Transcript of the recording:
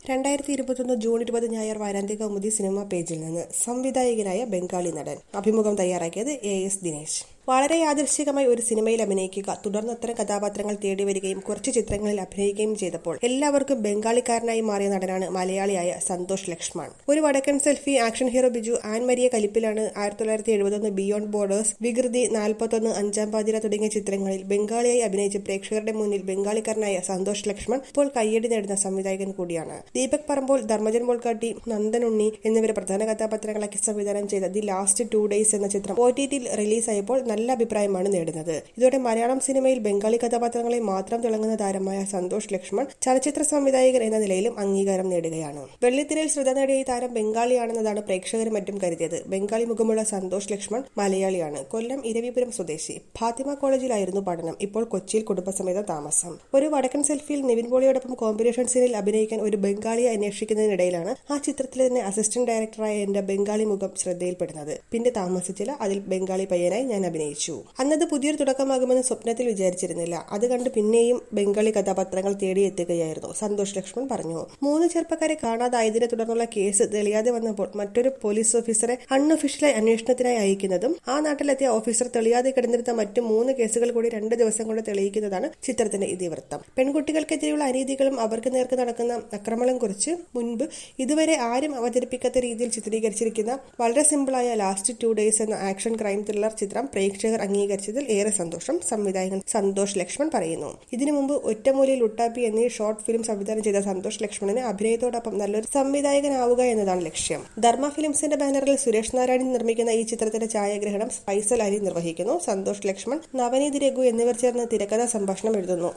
രണ്ടായിരത്തി ഇരുപത്തൊന്ന് ജൂൺ ഇരുപത് ഞായർ വാരാന്ത്യ കൗമുദി സിനിമാ പേജിൽ നിന്ന് സംവിധായകനായ ബംഗാളി നടൻ അഭിമുഖം തയ്യാറാക്കിയത് എ എസ് ദിനേശ് വളരെ യാദൃശ്ചികമായി ഒരു സിനിമയിൽ അഭിനയിക്കുക തുടർന്ന് അത്തരം കഥാപാത്രങ്ങൾ തേടി വരികയും കുറച്ച് ചിത്രങ്ങളിൽ അഭിനയിക്കുകയും ചെയ്തപ്പോൾ എല്ലാവർക്കും ബംഗാളിക്കാരനായി മാറിയ നടനാണ് മലയാളിയായ Santhosh Lakshman Oru Vadakkan selfie action hero Biju Ann Maria കലിപ്പിലാണ് ആയിരത്തി തൊള്ളായിരത്തി എഴുപത്തൊന്ന് ബിയോണ്ട് ബോർഡേഴ്സ് വികൃതി നാൽപ്പത്തൊന്ന് അഞ്ചാം പാതിര തുടങ്ങിയ ചിത്രങ്ങളിൽ ബംഗാളിയായി അഭിനയിച്ച് പ്രേക്ഷകരുടെ മുന്നിൽ ബംഗാളിക്കാരനായ സന്തോഷ് ലക്ഷ്മൺ ഇപ്പോൾ കയ്യടി നേടുന്ന സംവിധായകൻ കൂടിയാണ് ദീപക് പറമ്പോൾ ധർമ്മജൻ ബോൾക്കാട്ടി നന്ദനുണ്ണി എന്നിവരെ പ്രധാന കഥാപാത്രങ്ങളാക്കി സംവിധാനം ചെയ്ത ദി ലാസ്റ്റ് ടു ഡേയ്സ് എന്ന ചിത്രം ഒ ടി ടിയിൽ റിലീസായപ്പോൾ നല്ല അഭിപ്രായമാണ് നേടുന്നത് ഇതോടെ മലയാളം സിനിമയിൽ ബംഗാളി കഥാപാത്രങ്ങളെ മാത്രം തിളങ്ങുന്ന താരമായ സന്തോഷ് ലക്ഷ്മൺ ചലച്ചിത്ര സംവിധായകൻ എന്ന നിലയിലും അംഗീകാരം നേടുകയാണ് വെള്ളിത്തിരയിൽ ശ്രദ്ധ നേടിയ ഈ താരം ബംഗാളിയാണെന്നതാണ് പ്രേക്ഷകരും മറ്റും കരുതിയത് ബംഗാളി മുഖമുള്ള സന്തോഷ് ലക്ഷ്മൺ മലയാളിയാണ് കൊല്ലം ഇരവിപുരം സ്വദേശി ഫാത്തിമ കോളേജിലായിരുന്നു പഠനം ഇപ്പോൾ കൊച്ചിയിൽ കുടുംബസമേത താമസം ഒരു വടക്കൻ സെൽഫിയിൽ നിവിൻ പോളിയോടൊപ്പം കോമ്പിനേഷൻ സീനിൽ അഭിനയിക്കാൻ ഒരു ബംഗാളിയെ അന്വേഷിക്കുന്നതിനിടയിലാണ് ആ ചിത്രത്തിലെ തന്നെ അസിസ്റ്റന്റ് ഡയറക്ടറായ എന്റെ ബംഗാളി മുഖം ശ്രദ്ധയിൽപ്പെടുന്നത് പിന്നെ താമസിച്ചില്ല അതിൽ ബംഗാളി പയ്യനായി ഞാൻ അഭിനയിച്ചു അന്നത് പുതിയൊരു തുടക്കമാകുമെന്ന് സ്വപ്നത്തിൽ വിചാരിച്ചിരുന്നില്ല അത് കണ്ട് പിന്നെയും ബംഗാളി കഥാപാത്രങ്ങൾ തേടിയെത്തുകയായിരുന്നു സന്തോഷ് ലക്ഷ്മൺ പറഞ്ഞു മൂന്ന് ചെറുപ്പക്കാരെ കാണാതായതിനെ തുടർന്നുള്ള കേസ് തെളിയാതെ വന്നപ്പോൾ മറ്റൊരു പോലീസ് ഓഫീസറെ അൺഒഫീഷ്യലായി അന്വേഷണത്തിനായി അയക്കുന്നതും ആ നാട്ടിലെത്തിയ ഓഫീസർ തെളിയാതെ കിടന്നിരുന്ന മറ്റ് മൂന്ന് കേസുകൾ കൂടി രണ്ട് ദിവസം കൊണ്ട് തെളിയിക്കുന്നതാണ് ചിത്രത്തിന്റെ ഇതിവൃത്തം പെൺകുട്ടികൾക്കെതിരെയുള്ള അനീതികളും അവർക്ക് നേർക്ക് നടക്കുന്ന അക്രമങ്ങളും കുറിച്ച് മുൻപ് ഇതുവരെ ആരും അവതരിപ്പിക്കാത്ത രീതിയിൽ ചിത്രീകരിച്ചിരിക്കുന്ന വളരെ സിമ്പിളായ ലാസ്റ്റ് ടു ഡേയ്സ് എന്ന ആക്ഷൻ ക്രൈം ത്രില്ലർ ചിത്രം പ്രേക്ഷകർ അംഗീകരിച്ചതിൽ ഏറെ സന്തോഷം സംവിധായകൻ സന്തോഷ് ലക്ഷ്മൺ പറയുന്നു ഇതിനു മുമ്പ് ഒറ്റമൂലിയിൽ ഉട്ടാപ്പി എന്നീ ഷോർട്ട് ഫിലിം സംവിധാനം ചെയ്ത സന്തോഷ് ലക്ഷ്മണിന് അഭിനയത്തോടൊപ്പം നല്ലൊരു സംവിധായകനാവുക എന്നതാണ് ലക്ഷ്യം ധർമ്മ ഫിലിംസിന്റെ ബാനറിൽ സുരേഷ് നാരായണൻ നിർമ്മിക്കുന്ന ഈ ചിത്രത്തിന്റെ ഛായാഗ്രഹണം ഫൈസൽ അലി നിർവഹിക്കുന്നു സന്തോഷ് ലക്ഷ്മൺ നവനീത് രഘു എന്നിവർ ചേർന്ന് തിരക്കഥാ സംഭാഷണം എഴുതുന്നു